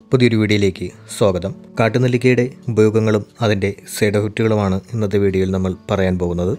പുതിയൊരു വീഡിയോയിലേക്ക് സ്വാഗതം കാട്ടുനെല്ലിക്കയുടെ ഉപയോഗങ്ങളും അതിൻ്റെ സൈഡ് എഫക്റ്റുകളുമാണ് ഇന്നത്തെ വീഡിയോയിൽ നമ്മൾ പറയാൻ പോകുന്നത്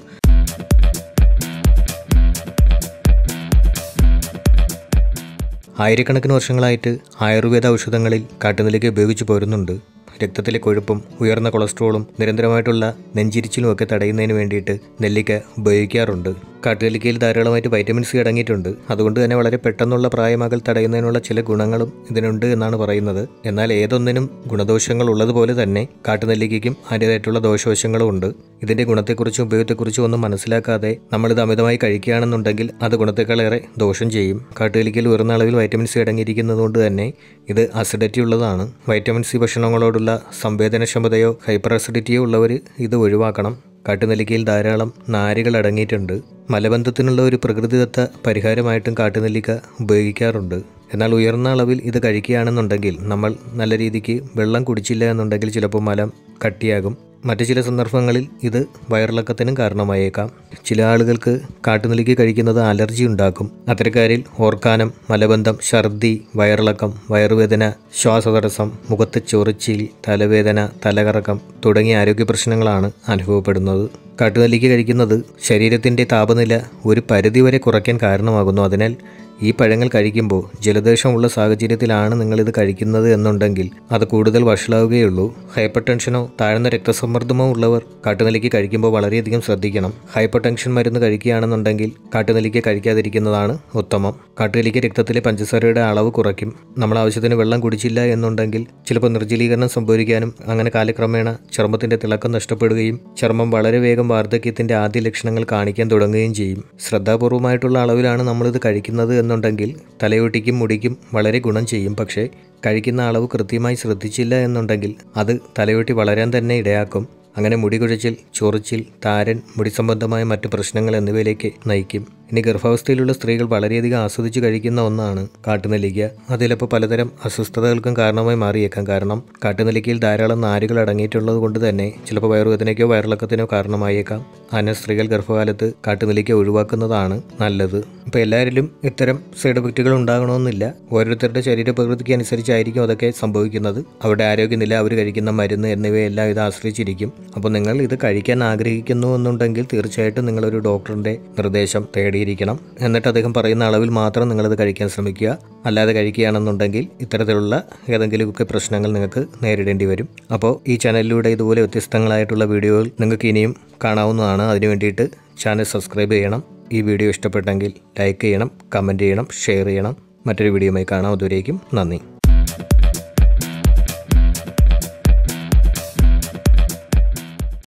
ആയിരക്കണക്കിന് വർഷങ്ങളായിട്ട് ആയുർവേദ ഔഷധങ്ങളിൽ കാട്ടുനെല്ലിക്ക ഉപയോഗിച്ചു പോരുന്നുണ്ട് രക്തത്തിലെ കൊഴുപ്പും ഉയർന്ന കൊളസ്ട്രോളും നിരന്തരമായിട്ടുള്ള നെഞ്ചിരിച്ചിലും ഒക്കെ തടയുന്നതിന് വേണ്ടിയിട്ട് നെല്ലിക്ക ഉപയോഗിക്കാറുണ്ട് കാട്ടുനെല്ലിക്കയിൽ ധാരാളമായിട്ട് വൈറ്റമിൻ സി അടങ്ങിയിട്ടുണ്ട് അതുകൊണ്ട് തന്നെ വളരെ പെട്ടെന്നുള്ള പ്രായമാകൽ തടയുന്നതിനുള്ള ചില ഗുണങ്ങളും ഇതിനുണ്ട് എന്നാണ് പറയുന്നത് എന്നാൽ ഏതൊന്നിനും ഗുണദോഷങ്ങൾ ഉള്ളതുപോലെ തന്നെ കാട്ടുനെല്ലിക്കയ്ക്കും അതിൻ്റെതായിട്ടുള്ള ദോഷവശങ്ങളും ഉണ്ട് ഇതിന്റെ ഗുണത്തെക്കുറിച്ചും ഉപയോഗത്തെക്കുറിച്ചും ഒന്നും മനസ്സിലാക്കാതെ നമ്മളിത് അമിതമായി കഴിക്കുകയാണെന്നുണ്ടെങ്കിൽ അത് ഗുണത്തെക്കാളേറെ ദോഷം ചെയ്യും കാട്ടുനെല്ലിക്കയിൽ ഉയർന്ന അളവിൽ വൈറ്റമിൻ സി അടങ്ങിയിരിക്കുന്നതുകൊണ്ട് തന്നെ ഇത് അസിഡിറ്റി ഉള്ളതാണ് വൈറ്റമിൻ സി ഭക്ഷണങ്ങളോടുള്ള സംവേദനക്ഷമതയോ ഹൈപ്പർ അസിഡിറ്റിയോ ഉള്ളവർ ഇത് ഒഴിവാക്കണം കാട്ടുനെല്ലിക്കയിൽ ധാരാളം നാരുകൾ അടങ്ങിയിട്ടുണ്ട് മലബന്ധത്തിനുള്ള ഒരു പ്രകൃതിദത്ത പരിഹാരമായിട്ടും കാട്ടുനെല്ലിക്ക ഉപയോഗിക്കാറുണ്ട് എന്നാൽ ഉയർന്ന അളവിൽ ഇത് കഴിക്കുകയാണെന്നുണ്ടെങ്കിൽ നമ്മൾ നല്ല രീതിക്ക് വെള്ളം കുടിച്ചില്ല എന്നുണ്ടെങ്കിൽ ചിലപ്പോൾ മലം കട്ടിയാകും മറ്റു ചില സന്ദർഭങ്ങളിൽ ഇത് വയറിളക്കത്തിനും കാരണമായേക്കാം ചില ആളുകൾക്ക് കാട്ടുനെല്ലിക്ക കഴിക്കുന്നത് അലർജി ഉണ്ടാക്കും അത്തരക്കാരിൽ ഓർക്കാനം മലബന്ധം ഛർദി വയറിളക്കം വയറുവേദന ശ്വാസതടസ്സം മുഖത്ത് ചൊറിച്ചിൽ തലവേദന തലകറക്കം തുടങ്ങിയ ആരോഗ്യ പ്രശ്നങ്ങളാണ് അനുഭവപ്പെടുന്നത് കാട്ടുനെല്ലിക്ക കഴിക്കുന്നത് ശരീരത്തിൻ്റെ താപനില ഒരു പരിധിവരെ കുറയ്ക്കാൻ കാരണമാകുന്നു അതിനാൽ ഈ പഴങ്ങൾ കഴിക്കുമ്പോൾ ജലദോഷമുള്ള സാഹചര്യത്തിലാണ് നിങ്ങളിത് കഴിക്കുന്നത് എന്നുണ്ടെങ്കിൽ അത് കൂടുതൽ വഷളാവുകയുള്ളൂ ഹൈപ്പർ ടെൻഷനോ താഴ്ന്ന രക്തസമ്മർദ്ദമോ ഉള്ളവർ കാട്ടുനെല്ലിക്ക കഴിക്കുമ്പോൾ വളരെയധികം ശ്രദ്ധിക്കണം ഹൈപ്പർ ടെൻഷൻ മരുന്ന് കഴിക്കുകയാണെന്നുണ്ടെങ്കിൽ കാട്ടുനെല്ലിക്ക കഴിക്കാതിരിക്കുന്നതാണ് ഉത്തമം കാട്ടുനെല്ലിക്ക രക്തത്തിലെ പഞ്ചസാരയുടെ അളവ് കുറയ്ക്കും നമ്മൾ ആവശ്യത്തിന് വെള്ളം കുടിച്ചില്ല എന്നുണ്ടെങ്കിൽ ചിലപ്പോൾ നിർജ്ജലീകരണം സംഭവിക്കാനും അങ്ങനെ കാലക്രമേണ ചർമ്മത്തിന്റെ തിളക്കം നഷ്ടപ്പെടുകയും ചർമ്മം വളരെ വേഗം വാർദ്ധക്യത്തിന്റെ ആദ്യ ലക്ഷണങ്ങൾ കാണിക്കാൻ തുടങ്ങുകയും ചെയ്യും ശ്രദ്ധാപൂർവമായിട്ടുള്ള അളവിലാണ് നമ്മളിത് കഴിക്കുന്നത് എന്നുണ്ടെങ്കിൽ തലയൊട്ടിക്കും മുടിക്കും വളരെ ഗുണം ചെയ്യും പക്ഷേ കഴിക്കുന്ന അളവ് കൃത്യമായി ശ്രദ്ധിച്ചില്ല എന്നുണ്ടെങ്കിൽ അത് തലയൊട്ടി വളരാൻ തന്നെ ഇടയാക്കും അങ്ങനെ മുടി കുഴച്ചിൽ ചൊറിച്ചിൽ താരൻ മുടി സംബന്ധമായ മറ്റു പ്രശ്നങ്ങൾ എന്നിവയിലേക്ക് നയിക്കും ഇനി ഗർഭാവസ്ഥയിലുള്ള സ്ത്രീകൾ വളരെയധികം ആസ്വദിച്ച് കഴിക്കുന്ന ഒന്നാണ് കാട്ടുനെല്ലിക്ക അതിലപ്പോൾ പലതരം അസ്വസ്ഥതകൾക്കും കാരണമായി മാറിയേക്കാം കാരണം കാട്ടുനെല്ലിക്കയിൽ ധാരാളം നാരുകൾ അടങ്ങിയിട്ടുള്ളത് കൊണ്ട് തന്നെ ചിലപ്പോൾ വയറുവേദനയ്ക്കോ വയറിളക്കത്തിനോ കാരണമായേക്കാം അങ്ങനെ സ്ത്രീകൾ ഗർഭകാലത്ത് കാട്ടുനെല്ലിക്ക ഒഴിവാക്കുന്നതാണ് നല്ലത് ഇപ്പോൾ എല്ലാവരിലും ഇത്തരം സൈഡ് എഫക്റ്റുകൾ ഉണ്ടാകണമെന്നില്ല ഓരോരുത്തരുടെ ശരീരപ്രകൃതിക്ക് അനുസരിച്ചായിരിക്കും അതൊക്കെ സംഭവിക്കുന്നത് അവരുടെ ആരോഗ്യനില അവർ കഴിക്കുന്ന മരുന്ന് എന്നിവയെല്ലാം ഇത് ആശ്രയിച്ചിരിക്കും അപ്പോൾ നിങ്ങൾ ഇത് കഴിക്കാൻ ആഗ്രഹിക്കുന്നു എന്നുണ്ടെങ്കിൽ തീർച്ചയായിട്ടും നിങ്ങളൊരു ഡോക്ടറിൻ്റെ നിർദ്ദേശം തേടിയിരിക്കണം എന്നിട്ട് അദ്ദേഹം പറയുന്ന അളവിൽ മാത്രം നിങ്ങളിത് കഴിക്കാൻ ശ്രമിക്കുക അല്ലാതെ കഴിക്കുകയാണെന്നുണ്ടെങ്കിൽ ഇത്തരത്തിലുള്ള ഏതെങ്കിലുമൊക്കെ പ്രശ്നങ്ങൾ നിങ്ങൾക്ക് നേരിടേണ്ടി വരും അപ്പോൾ ഈ ചാനലിലൂടെ ഇതുപോലെ വ്യത്യസ്തങ്ങളായിട്ടുള്ള വീഡിയോകൾ നിങ്ങൾക്ക് ഇനിയും കാണാവുന്നതാണ് അതിനു വേണ്ടിയിട്ട് ചാനൽ സബ്സ്ക്രൈബ് ചെയ്യണം ഈ വീഡിയോ ഇഷ്ടപ്പെട്ടെങ്കിൽ ലൈക്ക് ചെയ്യണം കമൻറ്റ് ചെയ്യണം ഷെയർ ചെയ്യണം മറ്റൊരു വീഡിയോയുമായി കാണാം അതുവരേക്കും നന്ദി